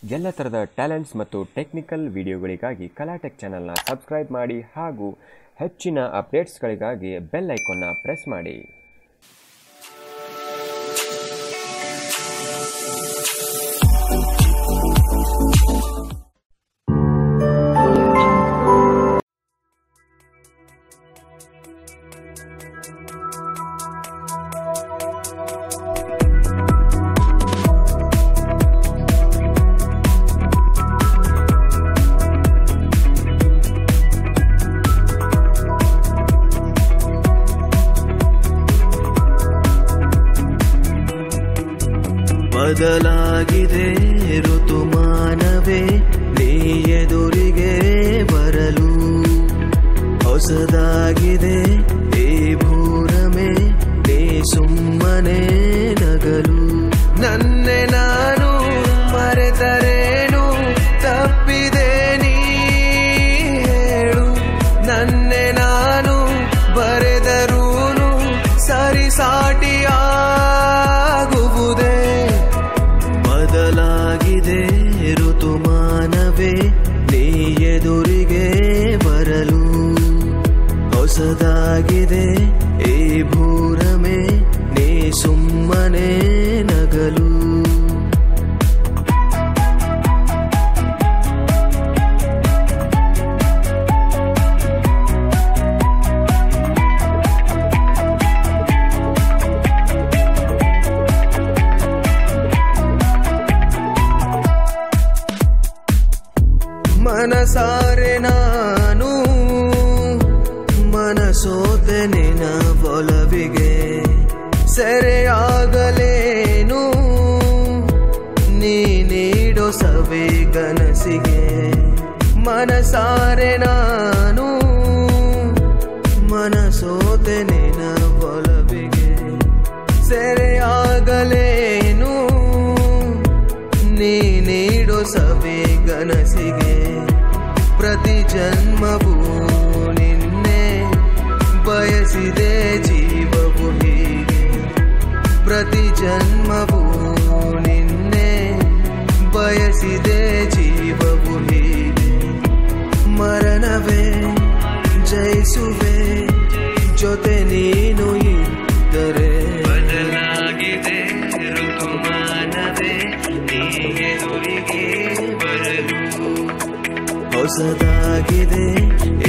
ಎಲ್ಲ ಥರದ ಟ್ಯಾಲೆಂಟ್ಸ್ ಮತ್ತು ಟೆಕ್ನಿಕಲ್ ವಿಡಿಯೋಗಳಿಗಾಗಿ ಕಲಾಟೆಕ್ ಚಾನಲ್ನ ಸಬ್ಸ್ಕ್ರೈಬ್ ಮಾಡಿ ಹಾಗೂ ಹೆಚ್ಚಿನ ಅಪ್ಡೇಟ್ಸ್ಗಳಿಗಾಗಿ ಬೆಲ್ ಐಕಾನ್ನ ಪ್ರೆಸ್ ಮಾಡಿ ಬದಲಾಗಿದೆ ಋತುಮಾನವೇ ನೀ ಎದುರಿಗೆ ಬರಲು ಹೊಸದಾಗಿದೆ ಈ ಭೂರಮೆ ನೀ ಸುಮ್ಮನೆ ನಗಲು ನನ್ನೆ ನಾನು ಮರೆತರೇನು ತಪ್ಪಿದೆ ನೀ ಹೇಳು ನನ್ನೆ ನಾನು ಬರೆದರೂನು ಸರಿಸಾಟಿಯಾಗುವುದೇ ಬದಲಾಗಿದೆ ಋತುಮಾನವೇ ನೀ ಎದುರಿಗೆ ಬರಲು ಹೊಸದಾಗಿದೆ ಈ ಭೂರಮೆ ನೀ ಸುಮ್ಮನೆ ನಗಲು ಮನಸಾರೆ ನಾನು ಮನಸೋತೆ ನಿನ ಒಲವಿಗೆ ಸೆರೆಯಾಗಲೇನು ನೀ ನೀಡೋ ಸವಿ ಕನಸಿಗೆ ಮನಸಾರೆ ನಾನು ಮನಸೋತೆ ನಿನ ಒಲವಿಗೆ ಸೆರೆಯಾಗಲೇನು ನೀ ನೀಡೋ ಸವಿ ಕನಸಿಗೆ ಪ್ರತಿ ಜನ್ಮವೂ ನಿನ್ನೆ ಬಯಸಿದೆ ಜೀವವು ಹೀಗೆ ಪ್ರತಿ ಜನ್ಮವೂ ನಿನ್ನೆ ಬಯಸಿದೆ ಜೀವವು ಹೀಗೆ ಮರಣವೇ ಜಯಿಸುವೆ ಜೊತೆ ನೀನು ಇದ್ದರೆ ಬದಲಾಗಿದೆ ಋತುಮಾನವೇ ನೀ ಎದುರಿಗೆ ಬರಲು ಹೊಸದಾಗಿದೆ